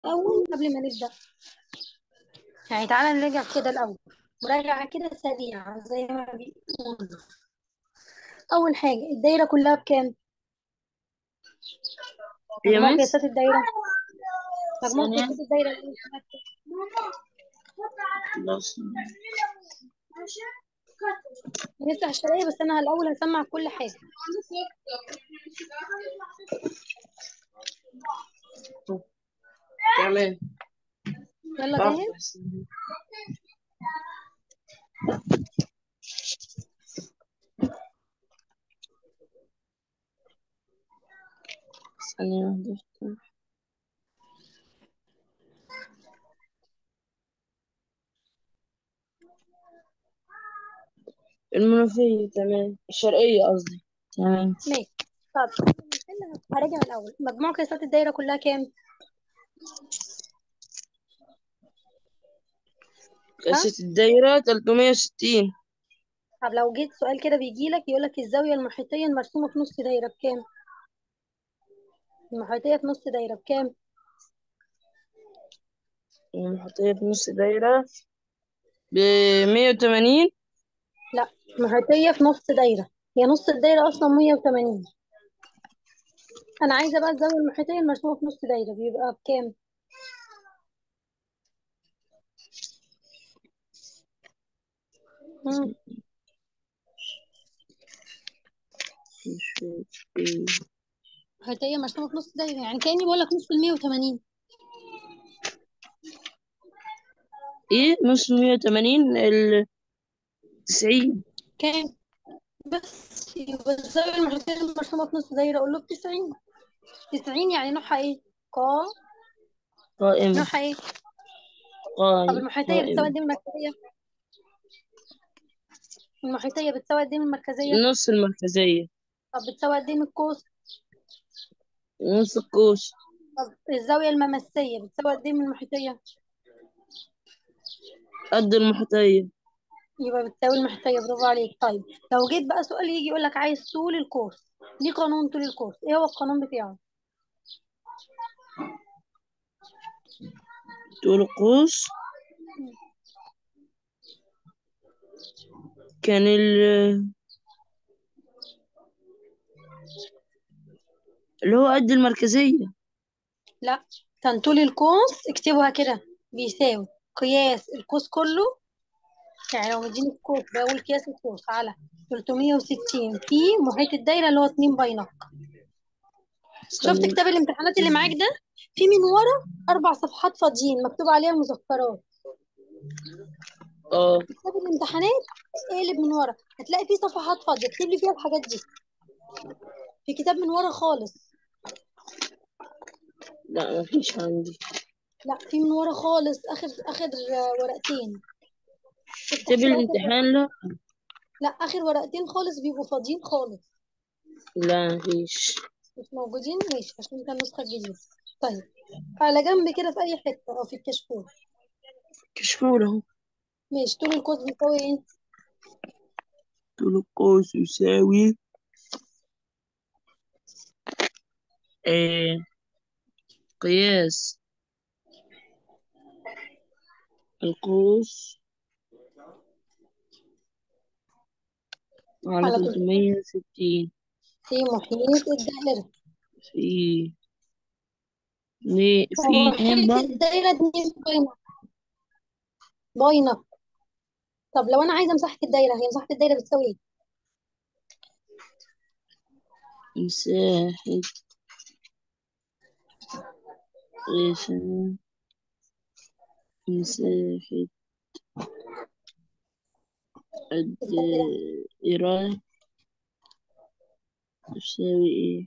الأول قبل ما نبدأ يعني تعالى نراجع كده الأول مراجعة كده سريعة زي ما بيقولوا أول حاجة الدايرة كلها بكام؟ هي مجموع مس قياسات الدايرة مجموع ثانية قياسات الدايرة إيه؟ خلاص نفتح الشرايط بس أنا الأول هسمع كل حاجة تمام يلا طب جاهز؟ ثانية واحدة افتح. المنوفية تمام الشرقية قصدي تمام ماشي طب استنى هراجع الأول مجموع قياسات الدايرة كلها كام؟ قاسة الدايرة 360 طب لو جيت سؤال كده بيجيلك يقولك الزاوية المحيطية المرسومة في نص دايرة بكام؟ المحيطية في نص دايرة بكام؟ المحيطية في نص دايرة ب 180 لا محيطية في نص دايرة هي نص الدايرة أصلا 180 أنا عايزة بقى الزاوية المحيطية المرسومة في نص دايرة بيبقى بكام؟ مم. مش فاكر. محيطية مرسومة في نص دايرة يعني كأني بقول لك نص ال 180 ايه نص 180 ال 90 كام؟ بس يبقى الزاوية المحيطية المرسومة في نص دايرة أقول له ب 90 90 يعني نوعها إيه؟ قا قائمة نوعها إيه؟ طب قائمة المحيطية بتساوي قائمة قد إيه من المركزية؟ المحيطية بتساوي قد إيه من المركزية؟ نص المركزية طب بتساوي قد إيه من القوس؟ نص القوس طب الزاوية الممسية بتساوي قد إيه من المحيطية؟ قد المحيطية يبقى بتساوي المحيطية برافو عليك طيب لو جيت بقى سؤال يجي يقول لك عايز طول القوس ليه قانون طول القوس ايه هو القانون بتاعه طول القوس كان ال اللي هو قد المركزية لا كان طول القوس اكتبوها كده بيساوي قياس القوس كله يعني لو مديني القوس بقول قياس القوس على 360 في محيط الدايرة اللي هو 2 باي نق شفت استنى. كتاب الامتحانات اللي معاك ده في من ورا اربع صفحات فاضيين مكتوب عليها المذكرات اه كتاب الامتحانات اقلب من ورا هتلاقي فيه صفحات فاضية اكتب لي فيها الحاجات دي في كتاب من ورا خالص لا مفيش عندي لا في من ورا خالص اخر اخر آه، ورقتين افتح كتاب كده اخر الامتحان لا لا اخر ورقتين خالص بيبقوا فاضيين خالص لا مفيش مش موجودين ماشي عشان كان النسخة الجديدة طيب على جنب كده في اي حتة او في الكشكول كشكول اهو ماشي طول القوس بيساوي ايه طول القوس يساوي آه قياس القوس على على 360 في محيط الدائرة في ليه في اتنين محيط بقى الدائرة اتنين باينة باينة طب لو انا عايزة مساحة الدايرة هي مساحة الدايرة بتساوي ايه مساحة قياس مساحة الدائرة تساوي ايه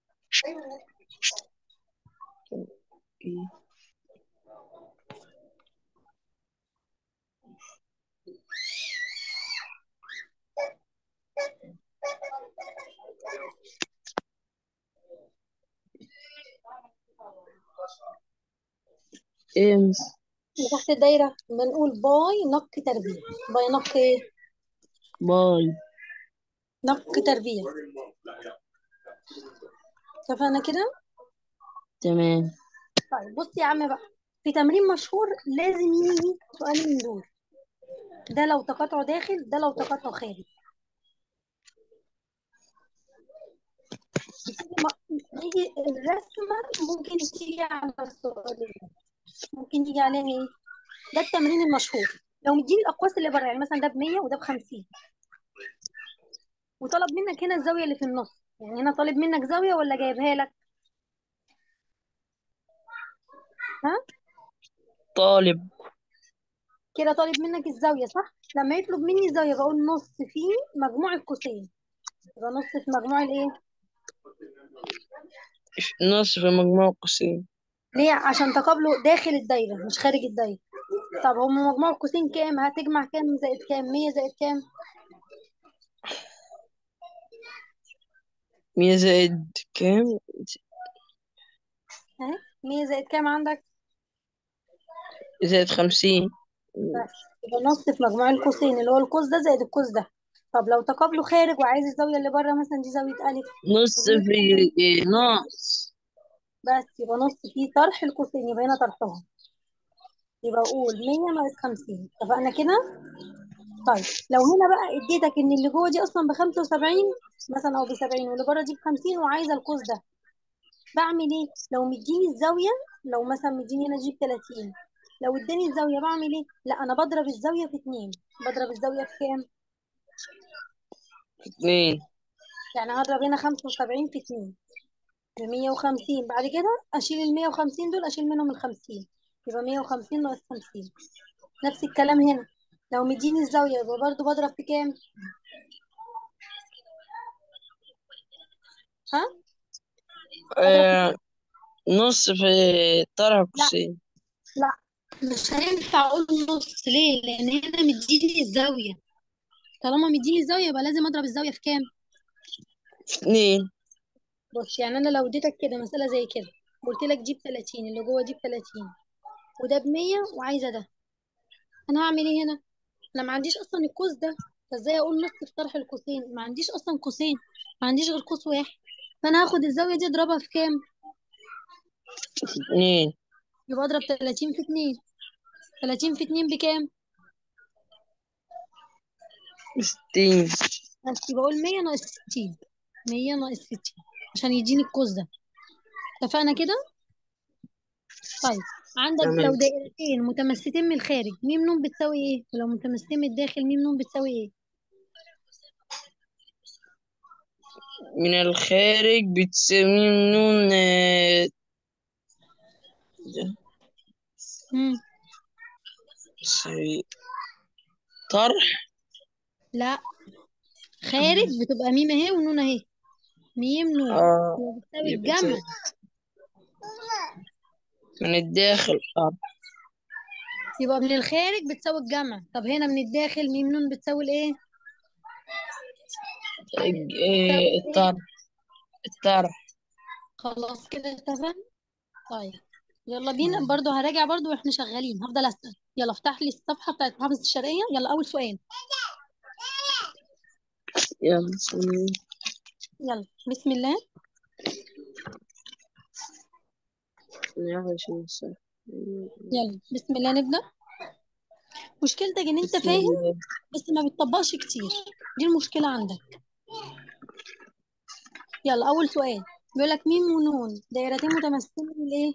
ايه ايه مس- مساحة الدايرة بنقول باي نق تربيع باي نق ايه باي نق تربيع اتفقنا كده تمام طيب بص يا عم بقى في تمرين مشهور لازم يجي سؤال من دول ده لو تقاطعه داخل ده لو تقاطعه خارج بتيجي م- تيجي الرسمة ممكن تيجي على السؤال ده ممكن يجي عليها ايه ده التمرين المشهور لو مديني الاقواس اللي بره يعني مثلا ده ب 100 وده ب 50 وطلب منك هنا الزاويه اللي في النص يعني هنا طالب منك زاويه ولا جايبها لك ها طالب كده طالب منك الزاويه صح لما يطلب مني الزاويه بقول نص في مجموع القوسين يبقى نص في مجموع الايه نص في مجموع قوسين ليه عشان تقابله داخل الدايره مش خارج الدايره طب هم مجموع القوسين كام هتجمع كام زائد كام 100 زائد كام مية زائد كام اهي 100 زائد كام عندك زائد خمسين بس يبقى نص في مجموع القوسين اللي هو القوس ده زائد القوس ده طب لو تقابله خارج وعايز الزاويه اللي بره مثلا دي زاويه الف نص ودي في إيه، نص بس يبقى نص فيه طرح القوسين يبقى هنا طرحهم يبقى اقول 100 ناقص 50 اتفقنا كده طيب لو هنا بقى اديتك ان اللي جوه دي اصلا ب 75 مثلا او ب 70 واللي بره دي ب 50 وعايزه القوس ده بعمل ايه لو مديني الزاويه لو مثلا مديني هنا جيب 30 لو اداني الزاويه بعمل ايه لا انا بضرب الزاويه في 2 بضرب الزاويه في كام اتنين يعني هضرب هنا 75 في 2 ب 150 بعد كده اشيل ال 150 دول اشيل منهم ال 50 يبقى 150 ناقص 50 نفس الكلام هنا لو مديني الزاوية يبقى برضو بضرب في كام ها بضرب في آه نص في طرح لا قوسين لا مش هينفع اقول نص ليه لان هنا مديني الزاوية طالما مديني الزاوية يبقى لازم اضرب الزاوية في كام في اتنين بص يعني انا لو اديتك كده مسألة زي كده قلت لك جيب 30 اللي جوه جيب 30 وده ب 100 وعايزة ده انا هعمل ايه هنا انا ما عنديش اصلا القوس ده فازاي اقول نص في طرح القوسين ما عنديش اصلا قوسين ما عنديش غير قوس واحد فانا هاخد الزاوية دي اضربها في كام في اتنين يبقى اضرب 30 في 2 30 في 2 بكام ستين بس يبقى اقول 100 ناقص 60 100 ناقص 60 عشان يديني القوس ده اتفقنا كده طيب عندك لو تمام دائرتين متماثلتين من الخارج ميم نون بتساوي ايه ولو متماثلتين من الداخل ميم نون بتساوي ايه من الخارج بتساوي نون آه، ده امم تساوي طرح لا خارج بتبقى ميم اهي ونون اهي ميم نون اه هو بتساوي يبقى الجمع زائد من الداخل طرح يبقى من الخارج بتساوي الجمع طب هنا من الداخل ميم نون بتساوي الايه آه، بتساوي الايه الطرح الطرح خلاص كده اتفقنا طيب يلا بينا برضو هراجع برضو واحنا شغالين هفضل اسال يلا افتح لي الصفحه بتاعت محافظه الشرقيه يلا اول سؤال يلا سلام. يلا بسم الله يلا شو السؤال؟ يلا بسم الله نبدا مشكلتك ان انت بسم فاهم الله بس ما بتطبقش كتير دي المشكله عندك يلا اول سؤال بيقول لك ميم ونون دايرتين متماثلين من الايه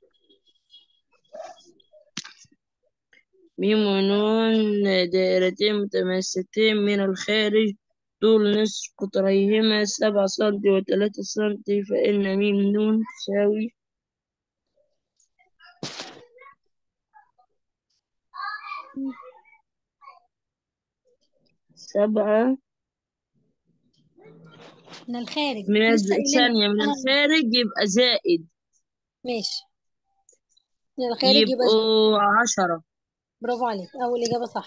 ميم ونون دائرتين متماثلتين من الخارج طول نصف قطريهما سبعة سنتي وثلاثة سنتي فإن ميم نون تساوي سبعة من الخارج من لسه الز- قايلين ثانية من انا الخارج يبقى زائد ماشي من الخارج يبقى ج- يبقوا عشرة برافو عليك اول اجابه صح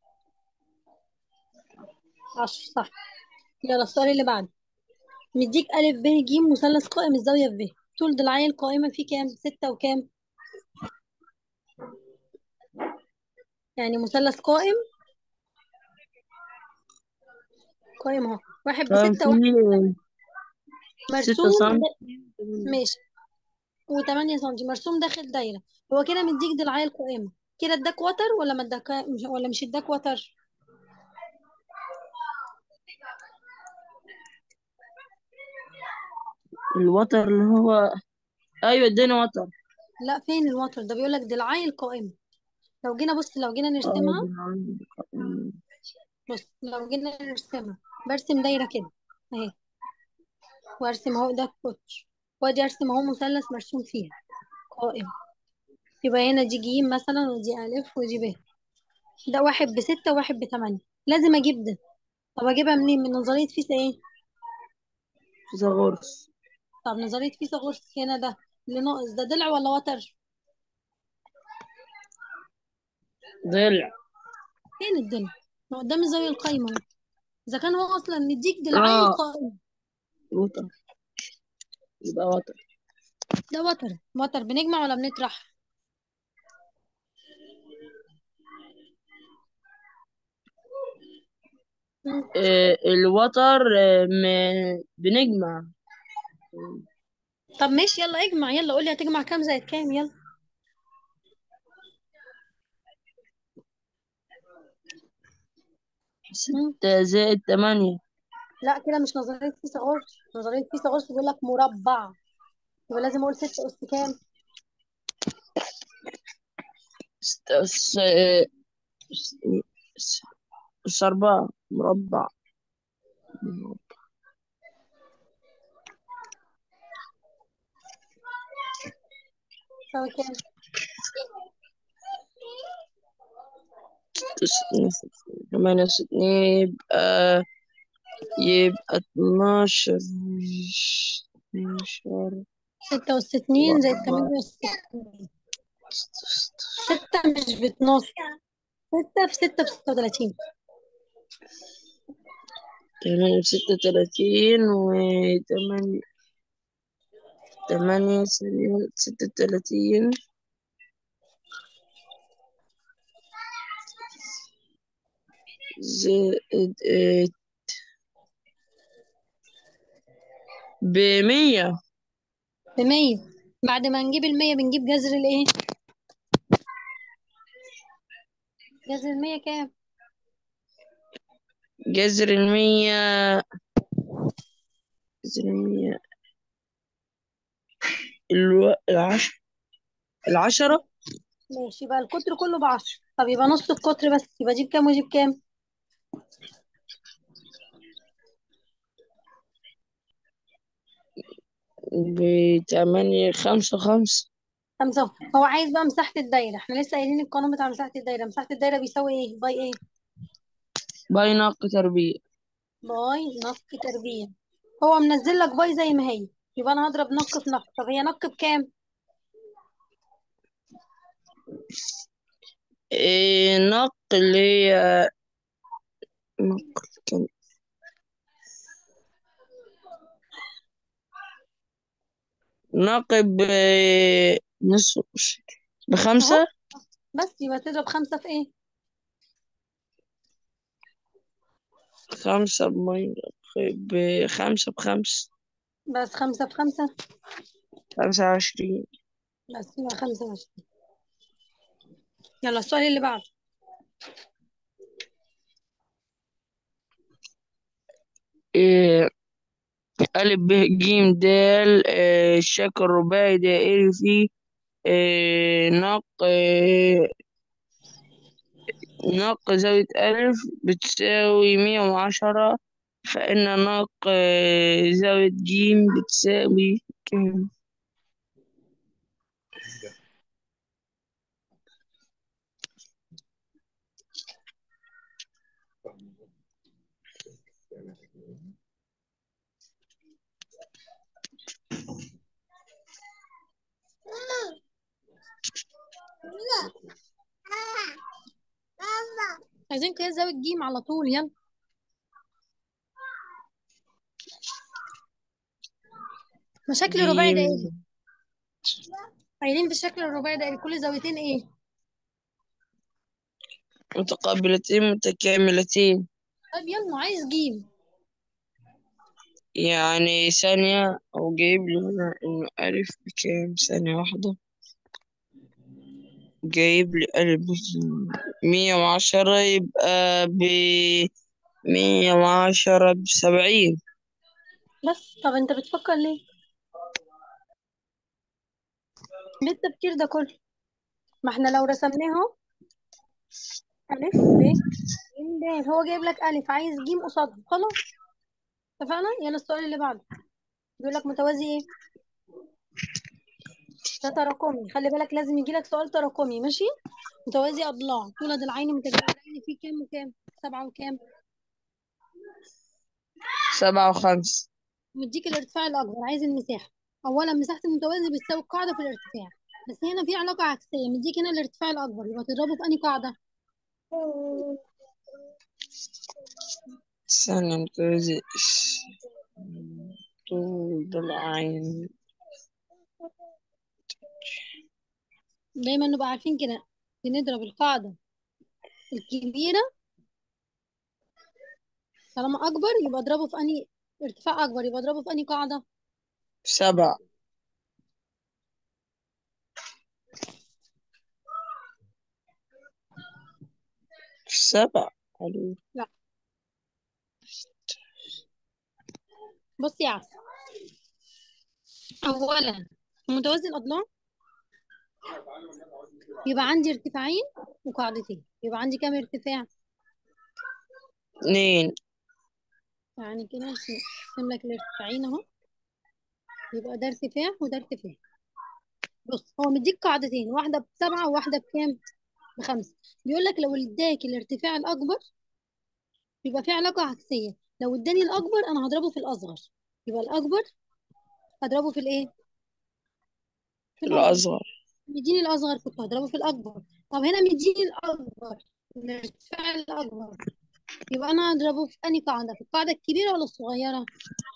10 صح يلا السؤال اللي بعده مديك ألف ب ج مثلث قائم الزاوية في ب طول ضلعي القائمة فيه كام؟ ستة وكام؟ يعني مثلث قائم قائم اهو واحد كان بستة واحد فيه ستة مرسوم سنتي ده- ماشي و8 سم مرسوم داخل دايرة هو كده مديك ضلعية القائمة كده اداك وتر ولا ما اداك مش- ولا مش اداك وتر الوتر اللي هو ايوه اداني وتر لا فين الوتر ده بيقول لك ضلعي القائمة لو جينا بص لو جينا اه نرسمها بالعين. بص لو جينا نرسمها برسم دايرة كده اهي وارسم اهو ده القطر وادي ارسم اهو مثلث مرسوم فيها قائم يبقى هنا دي جيم مثلا ودي ألف ودي ب ده واحد بستة وواحد بتمانية لازم أجيب ده طب أجيبها منين من نظرية فيثا إيه فيثاغورس طب نظرية فيثاغورس هنا ده اللي ناقص ده ضلع ولا وتر ضلع فين الضلع ما قدام الزاوية القايمة أهو. إذا كان هو أصلا مديك ضلعي اه القائمة وتر يبقى وتر ده وتر وتر بنجمع ولا بنطرح مم. آه الوتر آه م- بنجمع طب ماشي يلا اجمع يلا قولي هتجمع كام زائد كام يلا مم. ستة زائد تمانية لا كده مش نظرية فيثاغورس نظرية فيثاغورس بيقول لك مربع يبقى لازم أقول ستة أس كام ستة أس آه، أس أس- أس أربعة مربع تساوي كام تس- ثمانية أس اتنين يبقى يبقى اتناشر اتناشر ستة أس اتنين زائد وأربعة تمانية أس اتنين ستة مش باتناشر ستة في ستة بستة وتلاتين تمانية ستة وتلاتين وتمانية تمانية ثانية ستة وتلاتين زائد آه، بمية بمية بعد ما نجيب المية بنجيب جذر الإيه جذر المية كام جذر المية جذر المية الو... العشر العشرة ماشي يبقى القطر كله بعشرة طب يبقى نص القطر بس يبقى جيب كام وجيب كام بتمانية خمسة خمسة خمسة هو عايز بقى مساحة الدايرة احنا لسه قايلين القانون بتاع مساحة الدايرة مساحة الدايرة بيساوي ايه باي ايه باي ناق تربيع باي نق تربيع هو منزل لك باي زي ما هي يبقى انا هضرب نق في نق طب هي نق بكام إيه نق اللي هي نق كم ناقب آه، نصف اهو بخمسة بس يبقى تضرب خمسة في ايه خمسة بمية بخمسة بخمس بس خمسة في خمسة خمسة وعشرين بس يبقى خمسة وعشرين يلا السؤال اللي بعده إيه ألف ب ج د آه، الشكل الرباعي دائري فيه آه، نق آه، نق زاوية ألف بتساوي مية وعشرة فإن نق آه، زاوية ج بتساوي كام؟ عايزين قياس زاوية جيم على طول يلا مشاكل الرباعي دائري جيم قايلين في الشكل الرباعي دائري كل زاويتين ايه متقابلتين متكاملتين طيب يلا عايز جيم يعني ثانية أو جايب لي هنا إنه ألف بكام ثانية واحدة جايب لي ألف مية وعشرة يبقى ب مية وعشرة بسبعين بس طب انت بتفكر ليه ليه التفكير ده كله ما احنا لو رسمناه ألف ب ج د هو جايب لك ألف عايز ج قصادها خلاص اتفقنا يلا السؤال اللي بعده بيقول لك متوازي ايه ده تراكمي خلي بالك لازم يجي لك سؤال تراكمي ماشي متوازي أضلاع طول ضلعين متجاورين فيه كام وكام سبعة وكام سبعة وخمسة مديك الارتفاع الأكبر عايز المساحة أولا مساحة المتوازي بتساوي القاعدة في الارتفاع بس هنا في علاقة عكسية مديك هنا الارتفاع الأكبر يبقى تضربه في أنهي قاعدة ثانية متوازي طول ضلعين دايما نبقى عارفين كده بنضرب القاعدة الكبيرة طالما أكبر يبقى اضربه في أنهي ارتفاع أكبر يبقى اضربه في أنهي قاعدة سبعة سبعة حلو لا بص يا عسل أولا متوازي الأضلاع يبقى عندي ارتفاعين وقاعدتين يبقى عندي كام ارتفاع اتنين يعني كده عشان ارسم لك الارتفاعين اهو يبقى ده ارتفاع وده ارتفاع بص هو مديك قاعدتين واحدة بسبعة وواحدة بكام بخمسة بيقول لك لو اداك الارتفاع الأكبر يبقى في علاقة عكسية لو اداني الأكبر أنا هضربه في الأصغر يبقى الأكبر هضربه في الإيه؟ في الأصغر الأصغر مديني الأصغر كنت هضربه في الأكبر طب هنا مديني الأكبر الارتفاع الأكبر يبقى أنا هضربه في أنهي قاعدة؟ في القاعدة الكبيرة ولا الصغيرة؟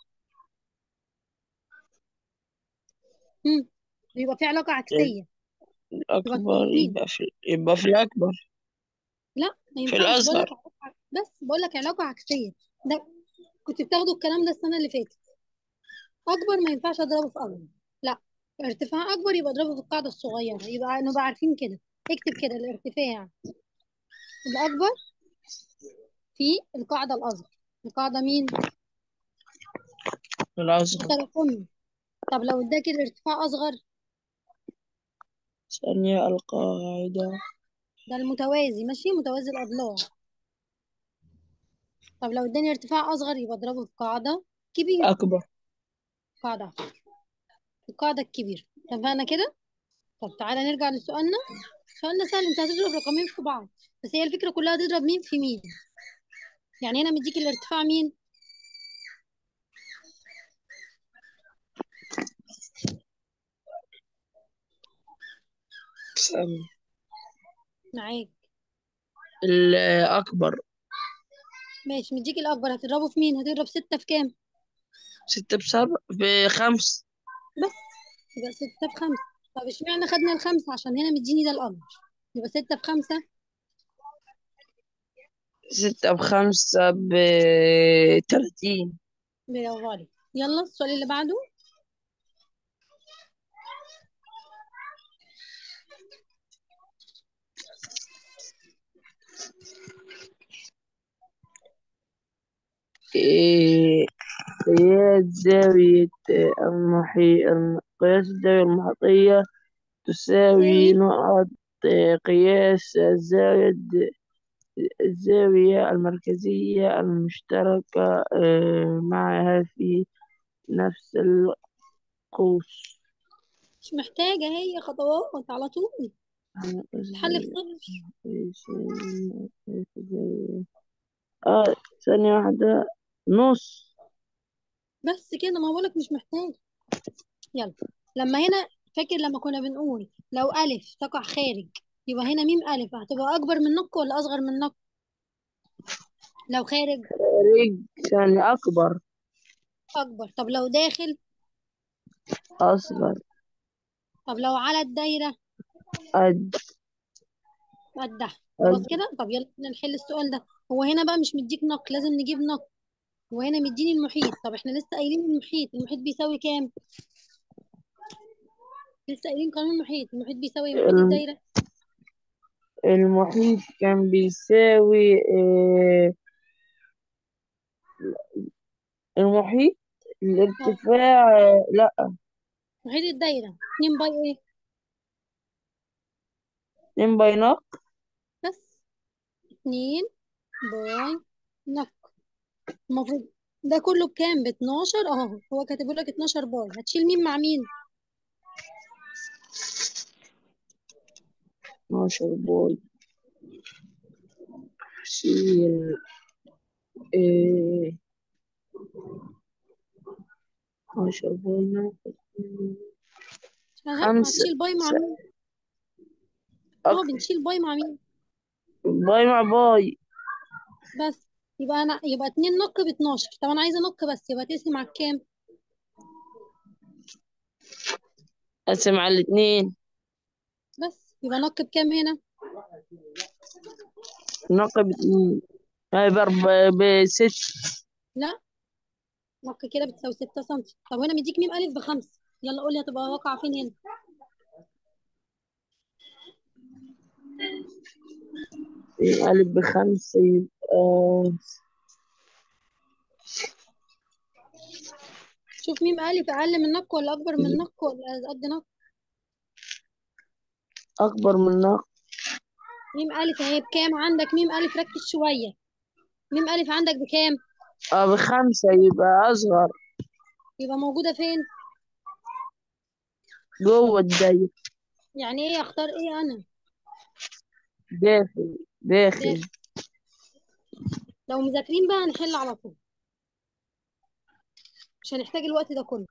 هم. يبقى في علاقة عكسية يبقى الأكبر مين؟ يبقى في يبقى في الأكبر لا ما في ينفعش بقول لك الأصغر علاقة بس بقول لك علاقة عكسية ده كنت بتاخدوا الكلام ده السنة اللي فاتت أكبر ما ينفعش أضربه في أكبر لا ارتفاع أكبر يبقى أضربه في القاعدة الصغيرة يبقى نبقى عارفين كده اكتب كده الارتفاع الأكبر في القاعدة الأصغر القاعدة مين؟ الأصغر تراكمي طب لو اداك الارتفاع أصغر ثانية القاعدة ده المتوازي ماشي متوازي الأضلاع طب لو اداني ارتفاع أصغر يبقى أضربه في قاعدة كبيرة أكبر قاعدة القاعدة الكبيرة اتفقنا كده؟ طب تعالى نرجع لسؤالنا سؤالنا سهل انت هتضرب رقمين في بعض بس هي الفكرة كلها تضرب مين في مين يعني هنا مديك الارتفاع مين ثانية معاك الأكبر ماشي مديك الأكبر هتضربه في مين هتضرب ستة في كام ستة بسبعة بخمس بس يبقى ستة في خمسة طب اشمعنى خدنا الخمسة عشان هنا مديني ده الأكبر يبقى ستة في خمسة ستة بخمسة بتلاتين برافو عليك يلا السؤال اللي بعده إيه، قياس زاوية المحي قياس الزاوية المحيطية تساوي تساوي نقط قياس الزاوية الزاوية المركزية المشتركة آه، معها في نفس القوس مش محتاجة هي خطوات على طول الحل في صفر اه ثانية واحدة نص بس كده ما بقولك مش محتاج يلا لما هنا فاكر لما كنا بنقول لو ألف تقع خارج يبقى هنا ميم ألف هتبقى أكبر من نق ولا أصغر من نق لو خارج خارج ثانية أكبر أكبر طب لو داخل أصغر طب لو على الدايرة قد قدها خلاص قد كده طب يلا نحل السؤال ده هو هنا بقى مش مديك نق لازم نجيب نق وهنا مديني المحيط طب احنا لسه قايلين المحيط المحيط بيساوي كام لسه قايلين قانون المحيط المحيط بيساوي محيط الم- الدايرة المحيط كان بيساوي آه، المحيط الارتفاع آه، لا محيط الدايرة 2 باي ايه 2 باي نق بس 2 باي نق المفروض ده كله بكام ب 12 اهو هو كاتب لك 12 باي هتشيل مين مع مين 12 باي شيل آه، 12 باي نق اهي خمسة هتشيل باي مع مين اه بنشيل باي مع مين باي مع باي بس يبقى انا يبقى 2 نق ب 12 طب انا عايزه نق بس يبقى تقسم على كام قسم على الاتنين بس يبقى نق بكام هنا نق باتنين هاي بأربعة بست لا نق كده بتساوي 6 سم طب هنا مديك ميم الف بخمسة يلا قول لي هتبقى واقعه فين هنا ألف بخمسة يبقى شوف ميم الف اقل من نق ولا اكبر من نق ولا قد نق أكبر من نق ميم الف اهي بكام عندك ميم الف ركز شويه ميم الف عندك بكام اه بخمسة يبقى أصغر يبقى موجوده فين جوه الدايرة يعني ايه اختار ايه انا داخل داخل داخل لو مذاكرين بقى هنحل على طول مش هنحتاج الوقت ده كله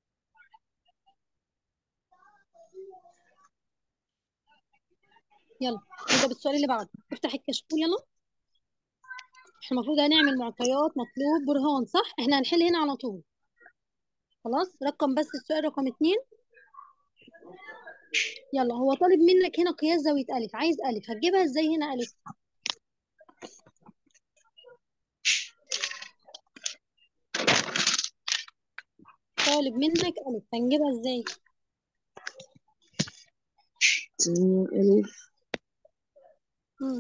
يلا نبدأ بالسؤال اللي بعده افتح الكشكول يلا احنا المفروض هنعمل معطيات مطلوب برهان صح احنا هنحل هنا على طول خلاص رقم بس السؤال رقم اتنين يلا هو طالب منك هنا قياس زاوية ألف عايز ألف هتجيبها ازاي هنا ألف طالب منك ألف هنجيبها ازاي ألف مم.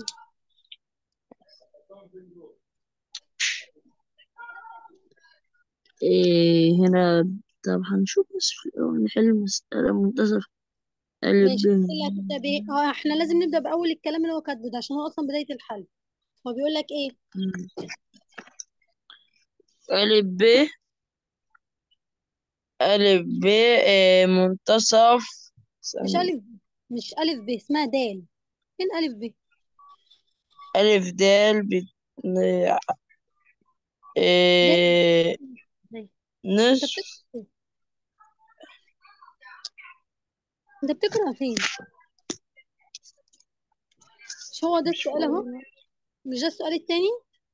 إيه هنا طب هنشوف بس في الأول نحل المسألة منتصف ألف ماشي ب اللي هتبدأ بإيه اه احنا لازم نبدأ بأول الكلام اللي هو كاتبه ده عشان هو أصلا بداية الحل هو بيقول لك ايه ألف ب ألف ب إيه منتصف مش ثانية. ألف مش ألف ب اسمها دال فين ألف ب ألف دال ب إيه ازاي نصف انت بتقرأ فين انت بتقرأ فين مش هو ده السؤال اهو مش ده السؤال التاني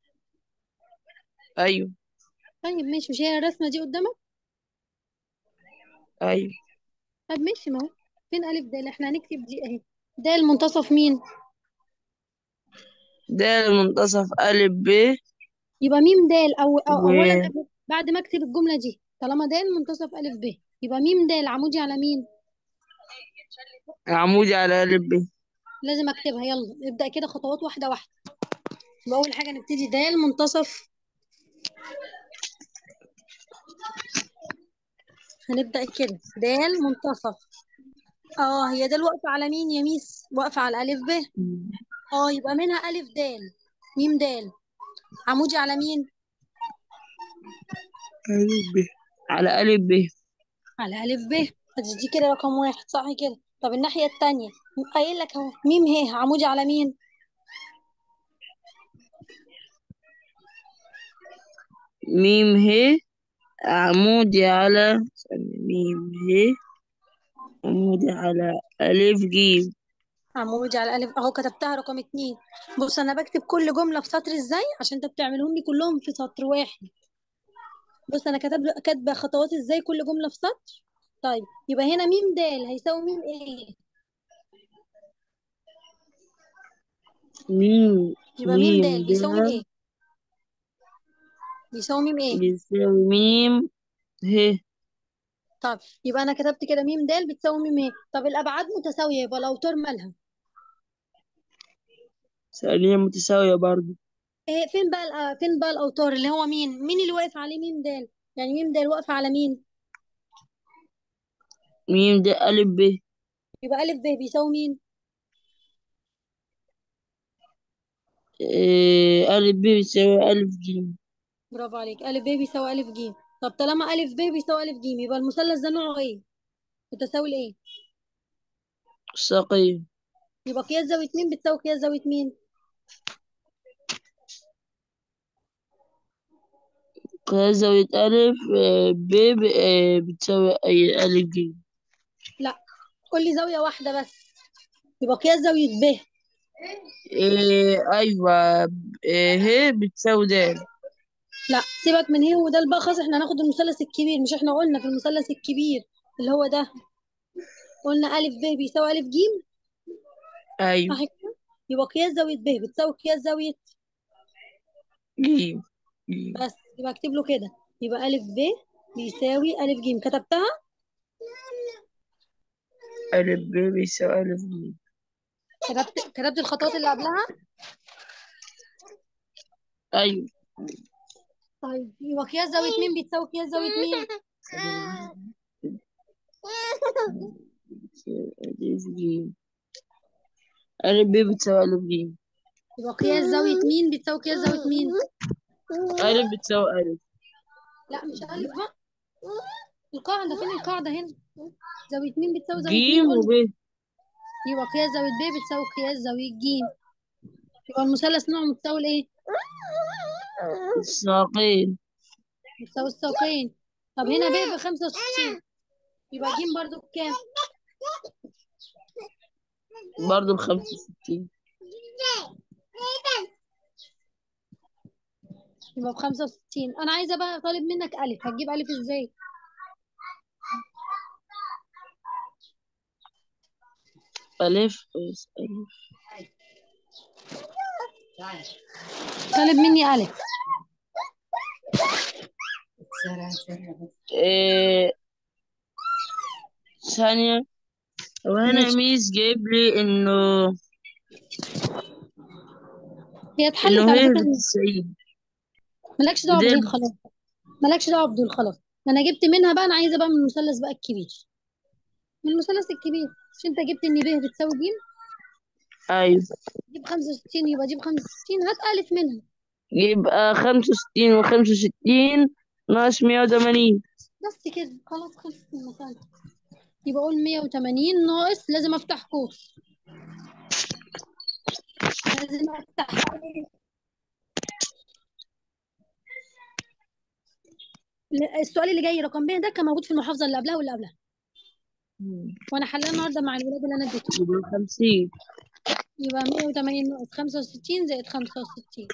أيوه طيب ماشي مش هي الرسمة دي قدامك أيوه طب ماشي ما هو فين ألف دال احنا هنكتب دي اهي دال منتصف مين دال منتصف ألف ب يبقى ميم دال أو, أو و أولا قبل- بعد ما أكتب الجملة دي طالما دال منتصف ألف ب يبقى ميم دال عمودي على مين عمودي على ألف ب لازم أكتبها يلا نبدأ كده خطوات واحدة واحدة يبقى أول حاجة نبتدي دال منتصف هنبدأ كده دال منتصف اه هي دال واقفة على مين يا ميس واقفة على ألف ب اه يبقى منها ألف دال ميم دال عمودي على مين ألف ب على ألف ب على ألف ب ادي دي كده رقم واحد صح كده طب الناحية التانية قايل لك اهو ميم ه عمودي على مين ميم ه عمودي على ثانية، ميم ه عمودي على ألف جيم عمودي على ألف اهو كتبتها رقم اتنين بص انا بكتب كل جملة في سطر ازاي عشان انت بتعملهم لي كلهم في سطر واحد بص انا كاتب كاتبة خطوات ازاي كل جملة في سطر طيب يبقى هنا ميم دال هيساوي ميم ايه ميم يبقى ميم ميم دال بيساوي ميم ده ايه بيساوي ميم ايه بيساوي ميم ه طب يبقى انا كتبت كده ميم د بتساوي ميم ايه طب الابعاد متساويه يبقى الاوتار مالها ثانية متساوية برضو ايه فين بقى الأ- فين بقى الاوتار اللي هو مين مين اللي واقف عليه ميم د يعني ميم د واقفه على مين ميم ده ألف ب يبقى الف ب بيساوي مين إيه ألف ب بيساوي ألف ج برافو عليك الف ب بيساوي الف ج طب طالما الف ب بيساوي الف ج يبقى المثلث ده نوعه ايه متساوي لايه ساقية يبقى قياس زاويه مين بتساوي قياس زاويه مين قياس زاوية ألف آه، ب ب- آه، بتساوي أي ألف ج لا قول لي زاويه واحده بس يبقى قياس زاويه ب إيه أيوة إيه ه بتساوي د لا سيبك من هي وده بقى خلاص احنا هناخد المثلث الكبير مش احنا قلنا في المثلث الكبير اللي هو ده قلنا ألف ب بيساوي ألف ج أيوة صح كده يبقى قياس زاوية ب بتساوي قياس زاوية ج ج. بس يبقى اكتب له كده يبقى ألف ب بيساوي ألف ج كتبتها ألف ب بيساوي ألف ج كتبت كتبت الخطوات اللي قبلها أيوة طيب يبقى قياس زاوية مين بتساوي قياس زاوية مين ألف ج ألف ب بتساوي ألف ج يبقى قياس زاوية مين بتساوي قياس زاوية مين ألف بتساوي ألف لا مش ألف بقى القاعدة فين القاعدة هنا زاوية مين بتساوي ج زاوية مين قلنا وب يبقى قياس زاوية ب بتساوي قياس زاوية ج يبقى المثلث نوعه متساوي لإيه الساقين بتساوي الساقين طب هنا ب بخمسة وستين يبقى ج برضو بكام برضه بخمسة وستين يبقى بخمسة وستين أنا عايزة بقى طالب منك ألف هتجيب ألف إزاي ألف بس ألف طالب مني ألف إيه ثانية وهنا ماشي ميس جايب لي إنه هي اتحلت إنه على هي فكرة بالتسعين مالكش دعوة بدل بدول خلاص مالكش دعوة بدول خلاص أنا جبت منها بقى أنا عايزة بقى من المثلث بقى الكبير من المثلث الكبير مش أنت جبت إن ب بتساوي ج أيوة جيب خمسة وستين يبقى جيب خمسة وستين هات ألف منها يبقى خمسة وستين وخمسة وستين ناقص مية وتمانين بس كده خلاص خلصت المسألة يبقى أقول مية وتمانين ناقص لازم أفتح قوس لازم أفتح السؤال اللي جاي رقم ب ده كان موجود في المحافظة اللي قبلها واللي قبلها وأنا حلاه النهاردة مع الولاد اللي أنا اديتهم يبقى خمسين يبقى 180 ناقص 65 زائد 65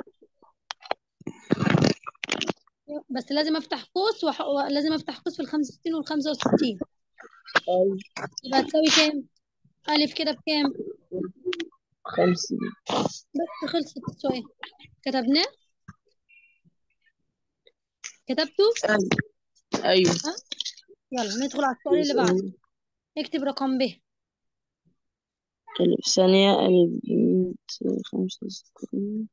بس لازم افتح قوس وح... لازم افتح قوس في ال 65 وال 65 أيوة يبقى هتساوي كام؟ ألف كده بكام؟ خمسين بس خلصت السؤال كتبناه كتبته أيوة أيوة ها يلا ندخل على السؤال اللي بعده اكتب رقم ب ألف ثانية ألف مية خمسة وستين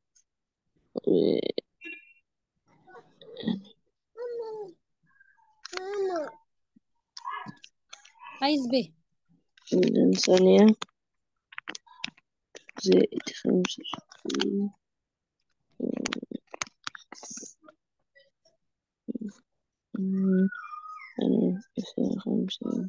عايز ب إذن ثانية زائد خمسة وستين ثانية تسعة خمسة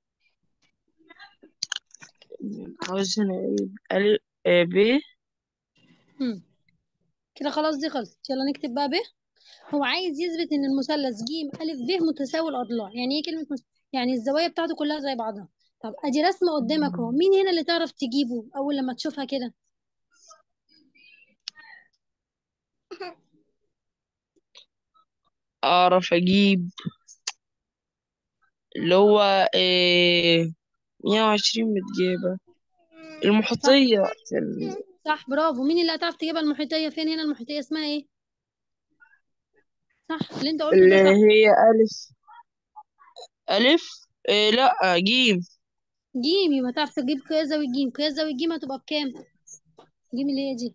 عاوز هنا أجيب ألف آه، ب مم. كده خلاص دي خلصت يلا نكتب بقى ب هو عايز يثبت ان المثلث ج ألف ب متساوي الأضلاع يعني ايه كلمة مس... يعني الزوايا بتاعته كلها زي بعضها طب ادي رسمة قدامك اهو مين هنا اللي تعرف تجيبه اول لما تشوفها كده أعرف أجيب اللي هو إيه مية وعشرين بتجيبها صح المحيطية عشان صح برافو مين اللي هتعرف تجيبها المحيطية فين هنا المحيطية اسمها ايه صح اللي انت قلته اللي ده صح هي ألف ألف إيه لأ جيم جيم يبقى تعرف تجيب قياس زاوية جيم قياس زاوية جيم هتبقى بكام جيم اللي هي دي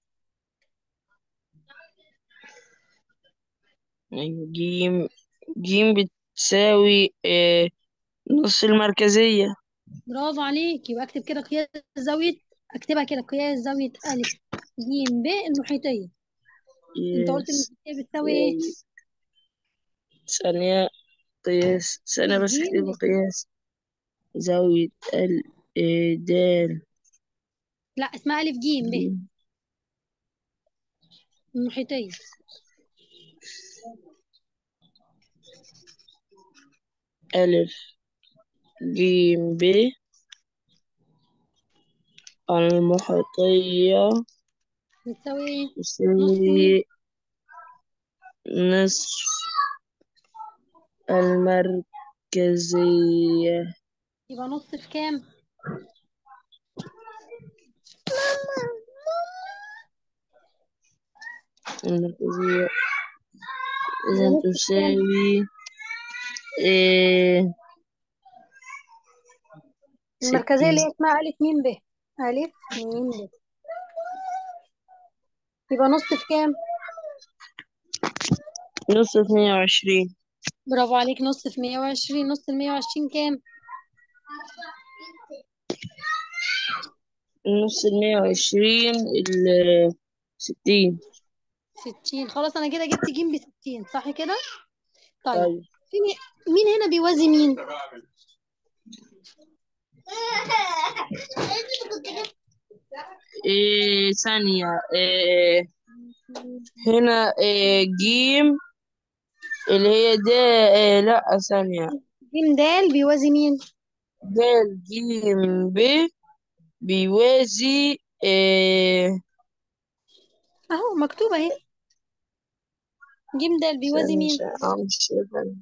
أيوة جيم جيم بتساوي إيه نص المركزية برافو عليك يبقى اكتب كده قياس زاوية اكتبها كده قياس زاوية ألف جيم ب المحيطية انت قلت يس المحيطية بتساوي ايه ثانية قياس ثانية بس جيم اكتب ب قياس زاوية ال إيه دال لا اسمها ألف جيم ب جيم المحيطية ألف جيم ب المحيطية بتساوي ايه نص مين تساوي نصف المركزية يبقى نص في كام المركزية يبقى إذا نص في كام تساوي إيه المركزية اللي ستين هي اسمها ألف ميم ب ألف ميم ب يبقى نص في كام نص في مية وعشرين برافو عليك نص في مية وعشرين نص المية وعشرين كام نص المية وعشرين ال ستين ستين خلاص أنا كده جبت جيم بستين صح كده طيب طيب في مي- مين هنا بيوازي مين إيه ثانية إيه هنا إيه جيم اللي هي ده إيه لأ ثانية جيم دال بيوازي مين دال جيم ب بيوازي إيه أهو مكتوبة أهي جيم دال بيوازي ثانية مين ثانية آه، مش شايفة.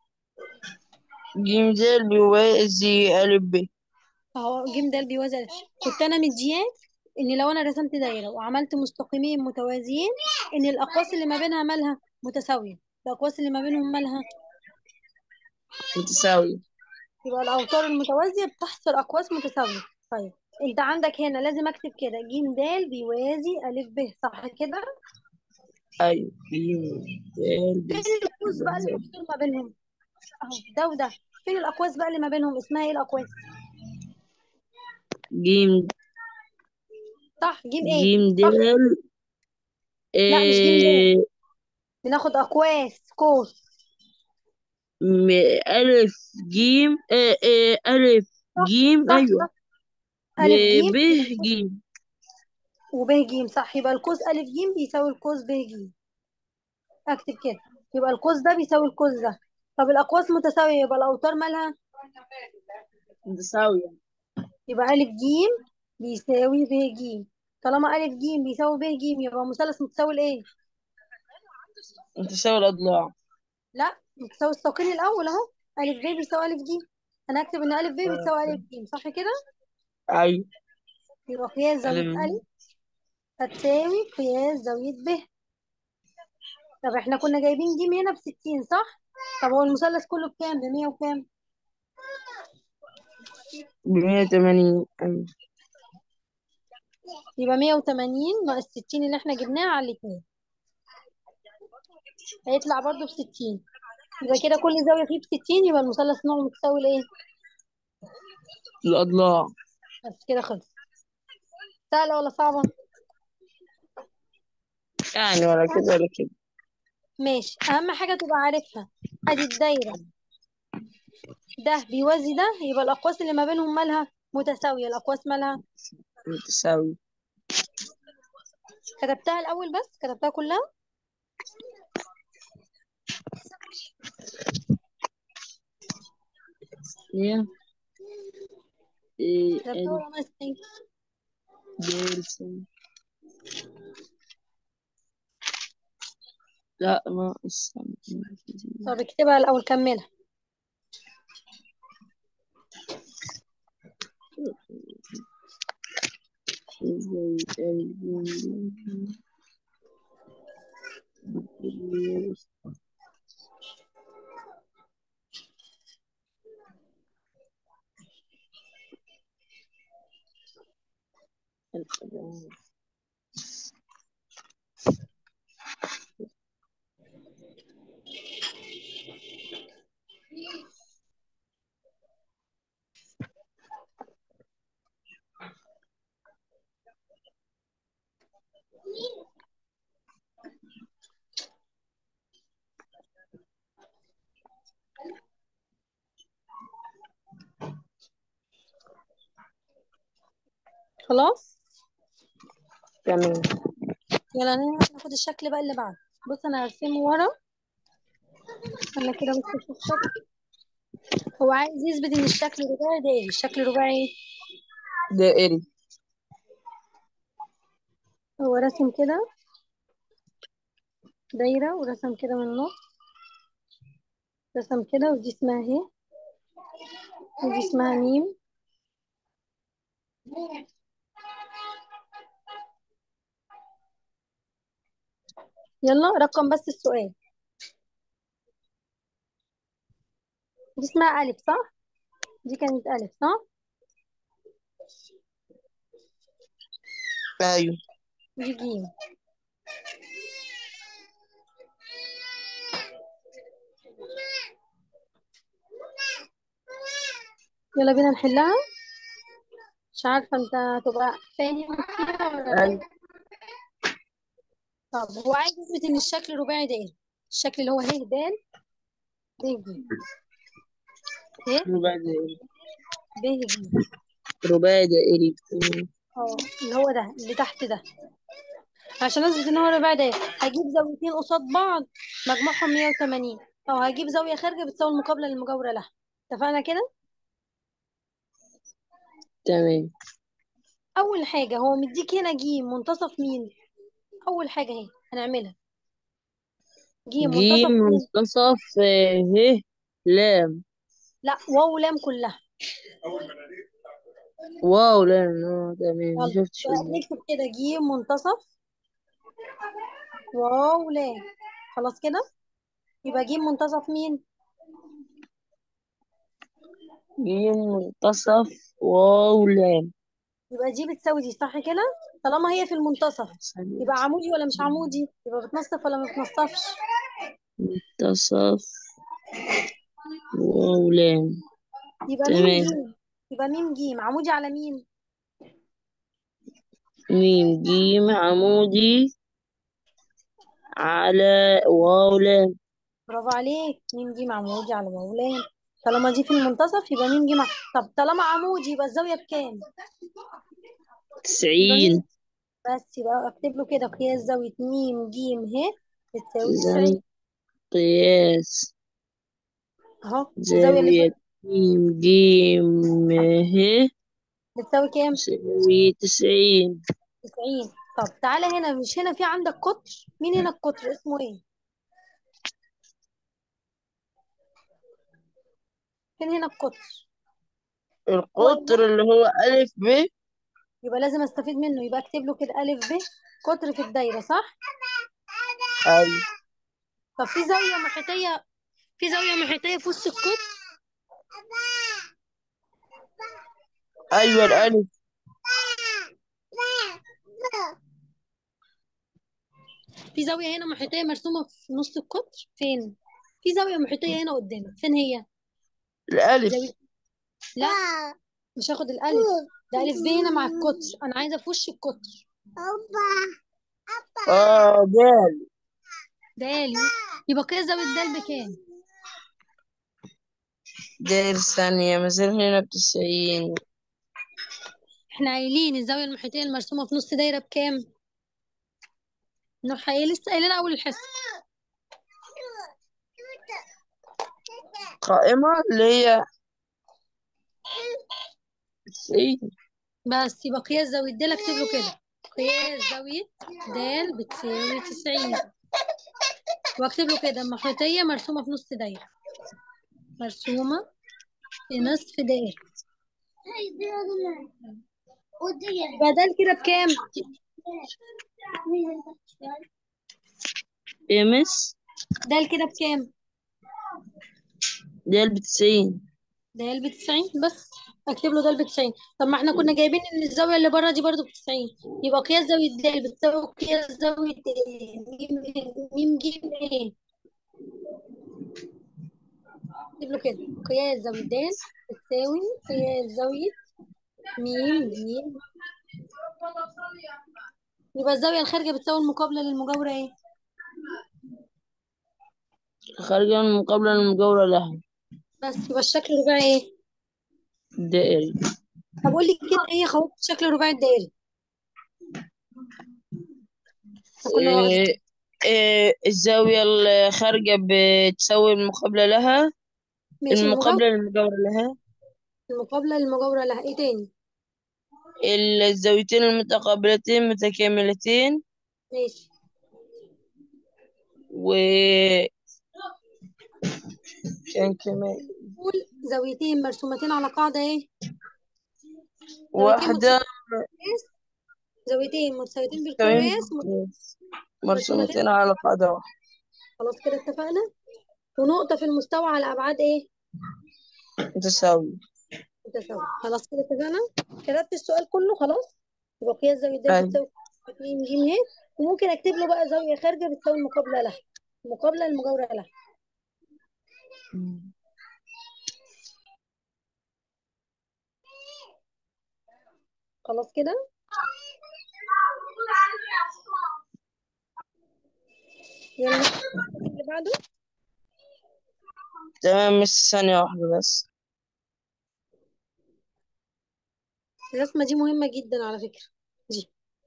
جيم دال بيوازي ألف ب أهو جيم دال بيوازي كنت أنا مدياك إن لو أنا رسمت دايرة وعملت مستقيمين متوازيين إن الأقواس اللي ما بينها مالها متساوية الأقواس اللي ما بينهم مالها متساوي يبقى الأوتار المتوازية بتحصل أقواس متساوية طيب أنت عندك هنا لازم أكتب كده ج د بيوازي أ ب صح كده أيوة جيم دال فين الأقواس بقى اللي بيوازي محصور ما بينهم أهو ده وده فين الأقواس بقى اللي ما بينهم اسمها إيه الأقواس جيم صح ج إيه جيم صح دال لا مش ج د إيه بناخد أقواس قوس م- ألف جيم إيه إيه ألف صح جيم صح أيوة صح ألف ب ج ب يبقى القوس جيم وب ج صح يبقى القوس ألف ج بيساوي القوس ب ج أكتب كده يبقى القوس ده بيساوي القوس ده طب الأقواس متساوية يبقى الأوتار مالها متساوية يبقى ألف جيم بيساوي ب جيم طالما ألف جيم بيساوي ب جيم يبقى مثلث متساوي لإيه؟ متساوي الأضلاع لا متساوي الساقين الأول أهو ألف ب بيساوي ألف جيم أنا هكتب إن ألف ب بيساوي ألف جيم صح كده؟ أيوة يبقى قياس زاوية ألف ألف هتساوي قياس زاوية ب طب إحنا كنا جايبين جيم هنا بستين صح؟ طب هو المثلث كله بكام؟ بمية وكام؟ بمية وتمانين أيوة يبقى مية وتمانين ناقص ستين اللي إحنا جبناها على الاتنين هيطلع برضه بستين يبقى كده كل زاوية فيه بستين يبقى المثلث نوعه متساوي لإيه؟ الأضلاع بس كده خلص سهلة ولا صعبة؟ يعني ولا كده ولا كده ماشي أهم حاجة تبقى عارفها أدي الدايرة ده بيوازي ده يبقى الأقواس اللي ما بينهم مالها متساوية الأقواس مالها متساوي كتبتها الأول بس كتبتها كلها هي إيه كتبتها ألف ولا ناقص إيه؟ دال سين. لا ناقص طب اكتبها الأول كملها خلاص تمام يلا ناخد الشكل بقى اللي بعده بص انا هرسمه ورا انا كده بص في الشكل هو عايز يثبت ان الشكل رباعي دائري الشكل رباعي دائري هو رسم كده دايرة ورسم كده من النص رسم كده ودي اسمها اهي ودي اسمها ميم يلا رقم بس السؤال دي اسمها ألف صح؟ دي كانت ألف صح؟ أيوه دي جيم يلا بينا نحلها مش عارفة انت هتبقى فاهم فيها ولا لا أيوه طب هو عايز يثبت ان الشكل رباعي دائري الشكل اللي هو ه د ب ج ه رباعي دائري ب ج رباعي دائري تمام. اه اللي هو ده اللي تحت ده عشان اثبت ان هو رباعي دائري هجيب زاويتين قصاد بعض مجموعهم 180 او هجيب زاوية خارجة بتساوي المقابلة للمجاورة لها اتفقنا كده تمام اول حاجة هو مديك هنا جيم منتصف مين اول حاجة اهي هنعملها جيم منتصف جيم مين منتصف آه، ه لام لا واو لام كلها واو لا اه تمام يلا مشفتش بقى ال- نكتب كده جيم منتصف واو لام خلاص كده يبقى جيم منتصف مين جيم منتصف واو لام يبقى دي بتساوي دي صح كده طالما هي في المنتصف ثانية يبقى عمودي ولا مش عمودي يبقى بتنصف ولا ما بتنصفش منتصف واو لام يبقى ميم تمام جيم يبقى ميم جيم عمودي على مين ميم جيم عمودي على واو لام برافو عليك ميم جيم عمودي على واو لام طالما دي في المنتصف يبقى ميم جيم ع- طب طالما عمودي يبقى الزاوية بكام يبقى تسعين ميم بس يبقى اكتب له كده قياس زاوية ميم جيم ه بتساوي إذا 90 قياس اهو الزاوية اللي زاوية فوق ميم جيم ه بتساوي كام تساوي تسعين 90 طب تعالى هنا مش هنا في عندك قطر مين هنا القطر اسمه ايه فين هنا القطر هو القطر اللي هو ألف ب يبقى لازم استفيد منه يبقى اكتب له كده الف ب قطر في الدايره صح أيوة طب في زاويه محيطيه في زاويه محيطيه في وسط القطر أيوة الألف في زاويه هنا محيطيه مرسومه في نص القطر فين في زاويه محيطيه هنا قدامك فين هي الألف زاويه لا مش هاخد الالف ده الف ب هنا مع القطر انا عايزه في وش القطر آه دال دال يبقى قياس زاويه دال بكام دال ثانية مثلا هنا بتسعين احنا قايلين الزاويه المحيطيه المرسومه في نص دايره بكام نروح ايه لسه قايلين اول الحصه قائمة اللي هي تسعين بس يبقى قياس زاوية د اكتب له كده قياس زاوية د بتساوي 90 واكتب له كده محيطية مرسومة في نص دايرة مرسومة في نصف دايرة يبقى د كده بكام؟ يا مس دال كده بكام دال بتسعين دال ب 90 بس اكتب له دال ب 90 طب ما احنا كنا جايبين ان الزاويه اللي بره دي برضو ب 90 يبقى قياس زاويه دال بتساوي قياس زاويه ايه ميم ميم جيم ايه اكتب له كده قياس زاويه دال بتساوي قياس زاويه ميم جيم يبقى الزاويه الخارجه بتساوي المقابله للمجاوره ايه خارجة من المقابلة المجاورة لها بس يبقى الشكل الرباعي ايه دائري طب قول لي كده ايه خواص الشكل الرباعي الدائري احنا كنا واخدين إيه إيه الزاوية الخارجة بتساوي المقابلة لها ماشي المجاورة المقابلة للمجاورة لها المقابلة للمجاورة لها ايه تاني الزاويتين المتقابلتين متكاملتين ماشي و كان كمان قول زاويتين مرسومتين على قاعدة ايه زاويتين واحدة متساويتين زاويتين متساويتين مستويين بالقياس مرسومتين مرسومتين على قاعدة واحدة خلاص كده اتفقنا ونقطة في المستوى على أبعاد ايه متساوية متساوية خلاص كده اتفقنا كتبت السؤال كله خلاص يبقى قياس زاوية د أيوة بتساوي اتنين ج ه وممكن اكتب له بقى زاوية خارجة بتساوي المقابلة لها المقابلة المجاورة لها خلاص كده يلا اللي بعده تمام بس ثانية واحدة بس الرسمة دي مهمة جدا على فكرة دي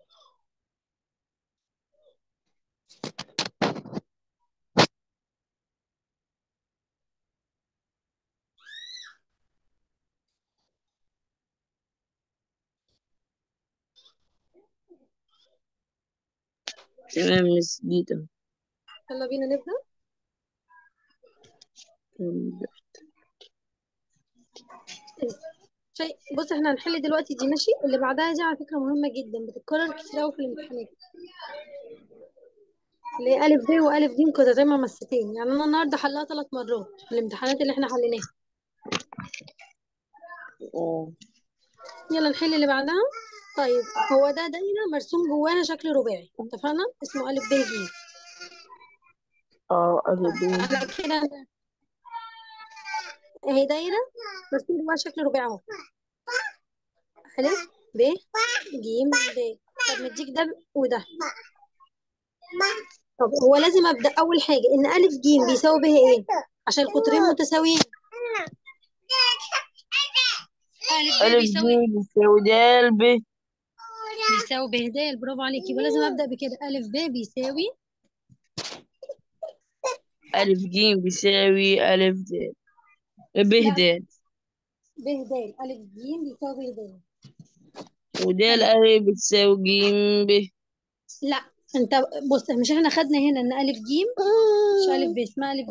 تمام مس جيتا يلا بينا نبدأ شيء بص احنا هنحل دلوقتي دي ماشي اللي بعدها دي على فكرة مهمة جدا بتتكرر كتير قوي في الامتحانات اللي هي ألف ب وألف ج قطعتين ممستين يعني أنا النهاردة حلها ثلاث مرات في الامتحانات اللي احنا حليناها اه يلا نحل اللي بعدها طيب هو ده دايرة مرسوم جواها شكل رباعي اتفقنا اسمه ألف ب ج اه ألف ب على كده اهي دايرة مرسوم جواها شكل رباعي اهو ألف ب ج د طب مديك ده وده طب هو لازم أبدأ أول حاجة إن ألف ج بيساوي به إيه؟ عشان القطرين متساويين ألف ب ألف بيساوي ج بيساوي دال ب بيساوي به د برافو عليك يبقى لازم أبدأ بكده ألف ب بيساوي ألف ج بيساوي ألف د ب لا د به د ألف ج بيساوي به د ودال ألف ألف بتساوي ج ب لا أنت بص مش إحنا خدنا هنا إن ألف ج مش ألف ب اسمها ألف ج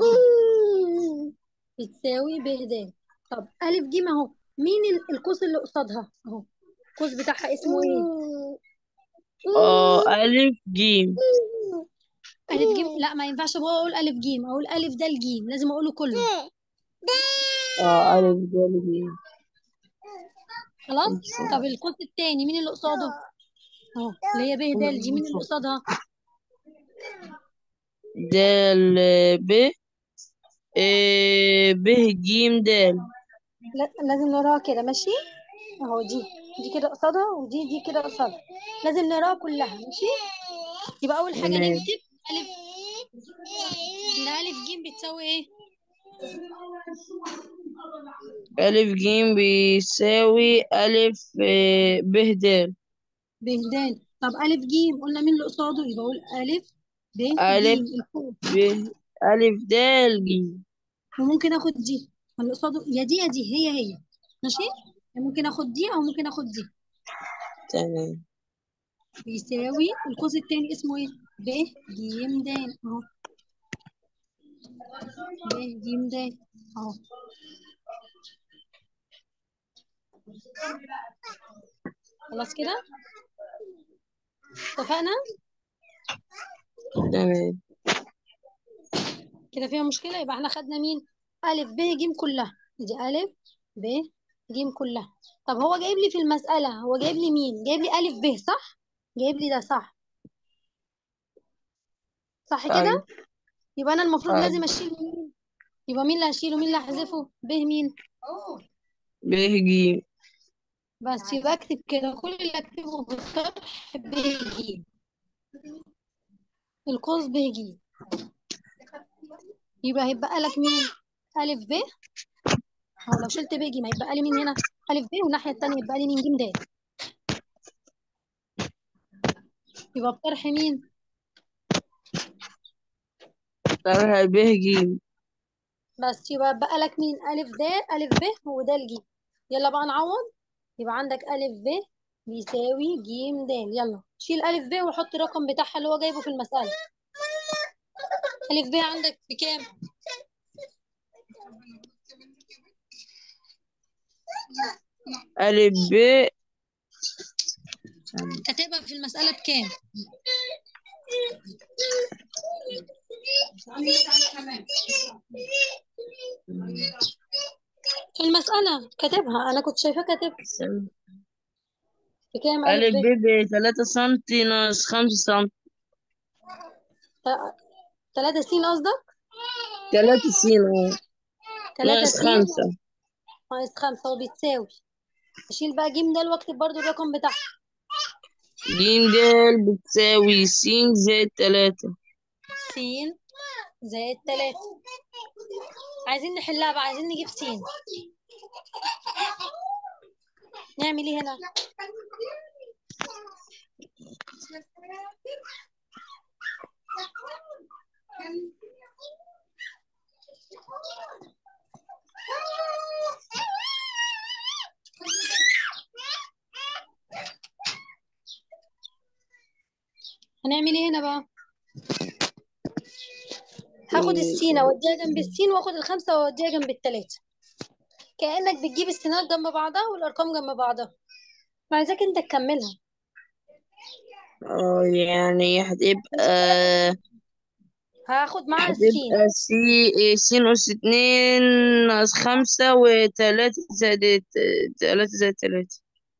بتساوي به د طب ألف ج أهو مين ال- القوس اللي قصادها أهو القوس بتاعها اسمه إيه؟ اه ألف ج ألف ج لا ما ينفعش بقى أقول ألف ج أقول ألف د ج لازم أقوله كله اه ألف دال ج خلاص طب القوس التاني مين اللي قصاده اهو اللي هي ب د دي مين اللي قصادها دال ب إيه ب ج دال لا لازم نقراها كده ماشي اهو دي دي كده قصادها ودي دي كده قصادها لازم نقراها كلها ماشي يبقى اول حاجه تمام نكتب الف ان الف ج بتساوي ايه ألف ج بيساوي ألف إيه ب د ب د طب الف ج قلنا مين اللي قصاده يبقى اقول الف ب ج ألف القوس ب ألف دال ج وممكن اخد دي اللي قصاده يا دي يا دي هي هي ماشي ممكن اخد دي او ممكن اخد دي تمام بيساوي القوس التاني اسمه ايه ب ج د اهو ب ج د اهو خلاص كده اتفقنا تمام كده فيها مشكلة يبقى احنا خدنا مين ألف ب ج كلها دي ألف ب ج كلها طب هو جايب لي في المسألة هو جايب لي مين جايب لي ألف ب صح جايب لي ده صح صح كده أيوة يبقى أنا المفروض أيوة لازم أشيل مين يبقى مين اللي هشيله مين اللي هحذفه ب مين ب ج بس يبقى اكتب كده كل اللي اكتبه في الشرح ب ج القوس ب ج يبقى هيبقى لك مين ألف ب أو لو شلت ب ج ما هيبقى لي مين هنا ألف ب والناحية التانية يبقى لي مين ج د يبقى بطرح مين طرح ب ج بس يبقى بقى لك مين ألف د ألف ب وده الج يلا بقى نعوض يبقى عندك ألف ب بيساوي ج د يلا شيل ألف ب وحط الرقم بتاعها اللي هو جايبه في المسألة ألف ب عندك بكام؟ ألف ب كاتبها في المسألة بكام؟ في المسألة كاتبها أنا كنت شايفاه كاتبها بكام ألف ألف ب؟ ب بتلاتة سنتي ناقص خمسة سنتي ت- تلاتة س قصدك؟ تلاتة س اه تلاتة ناقص س خمسة ناقص خمسة وبتساوي أشيل بقى ج د واكتب برضو الرقم بتاعها ج د بتساوي س زائد تلاتة س زائد تلاتة عايزين نحلها بقى عايزين نجيب س نعمل ايه هنا؟ هنعمل ايه هنا بقى؟ هاخد السين اوديها جنب السين واخد الخمسة واوديها جنب التلاتة كأنك بتجيب السينات جنب بعضها والأرقام جنب بعضها عايزاك انت تكملها اه يعني هتبقى هاخد معاها السين هتبقى سي س أس اتنين ناقص خمسة وتلاتة زائد تلاتة زائد تلاتة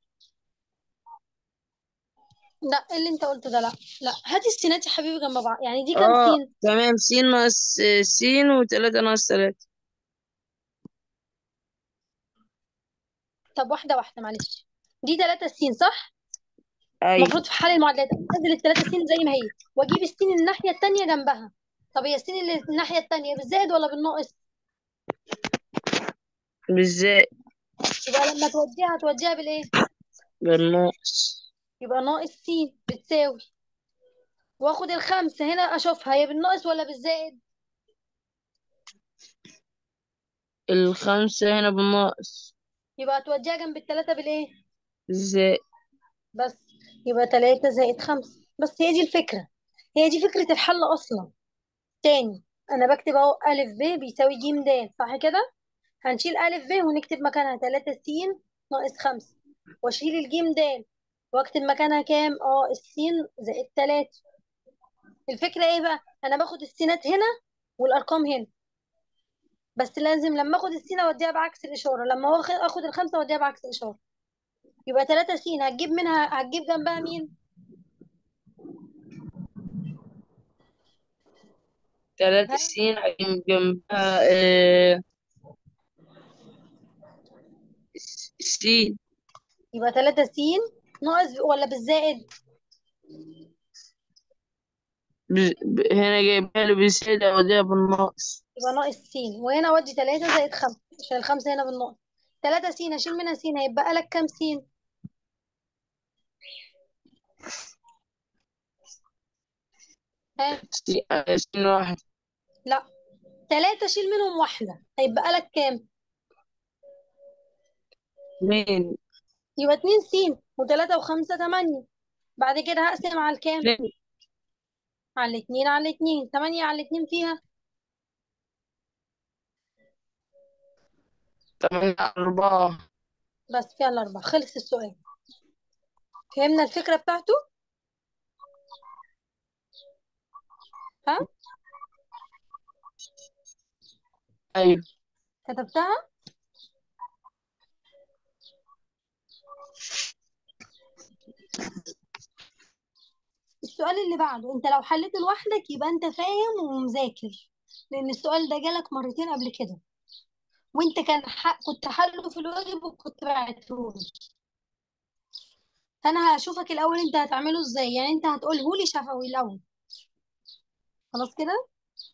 لا إيه اللي انت قلته ده لا لا هات السينات يا حبيبي جنب بعض يعني دي كام اه سين تمام س ناقص س وتلاتة ناقص تلاتة طب واحدة واحدة معلش دي تلاتة سين صح أيوة المفروض في حل المعادلات انزل التلاتة سين زي ما هي واجيب السين الناحية التانية جنبها طب هي السين اللي الناحية التانية بالزائد ولا بالناقص بالزائد يبقى لما توديها هتوديها بالايه بالناقص يبقى ناقص س بتساوي واخد الخمسة هنا اشوفها هي بالناقص ولا بالزائد الخمسة هنا بالناقص يبقى هتوديها جنب التلاتة بالايه بالزائد بس يبقى تلاتة زائد خمسة بس هي دي الفكرة هي دي فكرة الحل اصلا تاني انا بكتب اهو الف ب بيساوي ج د صح كده هنشيل الف ب ونكتب مكانها تلاتة س ناقص خمسة واشيل الجيم د واكتب مكانها كام اه السين زائد تلاتة الفكرة ايه بقى انا باخد السينات هنا والارقام هنا بس لازم لما اخد السين اوديها بعكس الاشاره لما واخد اخد الخمسه اوديها بعكس الاشاره يبقى 3 س هتجيب منها هتجيب جنبها مين تلاتة ها س هجيب جنبها آه، س س يبقى 3 س ناقص ولا بالزائد ب- ب- هنا جايبها لي بالزائد أوديها بالناقص يبقى ناقص س وهنا اودي 3 زائد 5 عشان الخمسه هنا بالناقص 3 س اشيل منها س هيبقى لك كام س ها س آه، س واحد لا 3 شيل منهم واحده هيبقى لك كام اتنين يبقى 2 س و3 و5 8 بعد كده هقسم على الكام اتنين على الاثنين على الاثنين 8 على الاثنين فيها تمانية على أربعة بس فيها الأربعة خلص السؤال فهمنا الفكرة بتاعته ها أيوة كتبتها السؤال اللي بعده انت لو حليته لوحدك يبقى انت فاهم ومذاكر لان السؤال ده جالك مرتين قبل كده وانت كان حق كنت حله في الواجب وكنت بعته لي فانا هشوفك الاول انت هتعمله ازاي يعني انت هتقوله لي شفوي الاول خلاص كده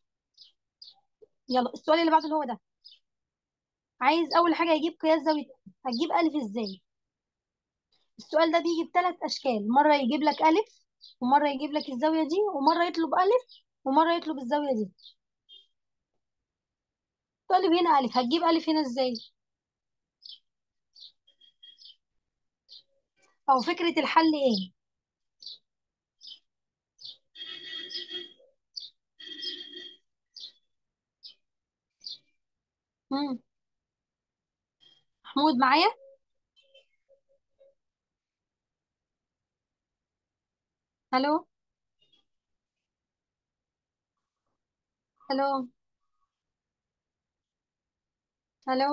يلا السؤال اللي بعده اللي هو ده عايز اول حاجه يجيب قياس زاويه هتجيب الف ازاي السؤال ده بيجي بثلاث اشكال مره يجيب لك الف ومره يجيب لك الزاويه دي ومره يطلب الف ومره يطلب الزاويه دي طالب هنا الف هتجيب الف هنا ازاي او فكره الحل ايه مم. محمود معايا الو الو الو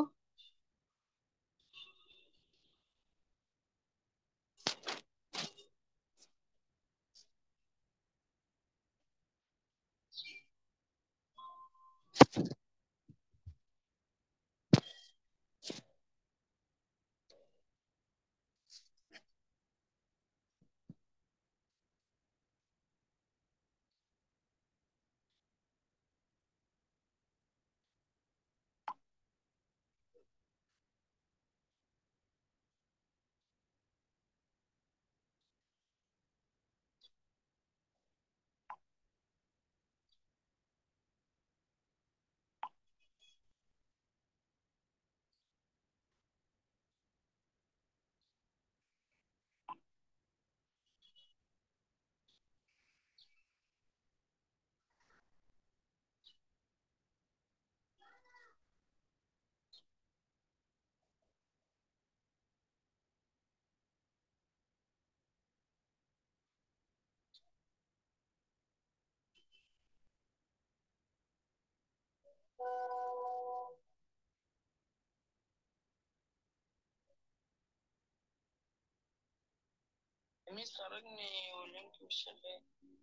ميس خرجني واللينك مش شغال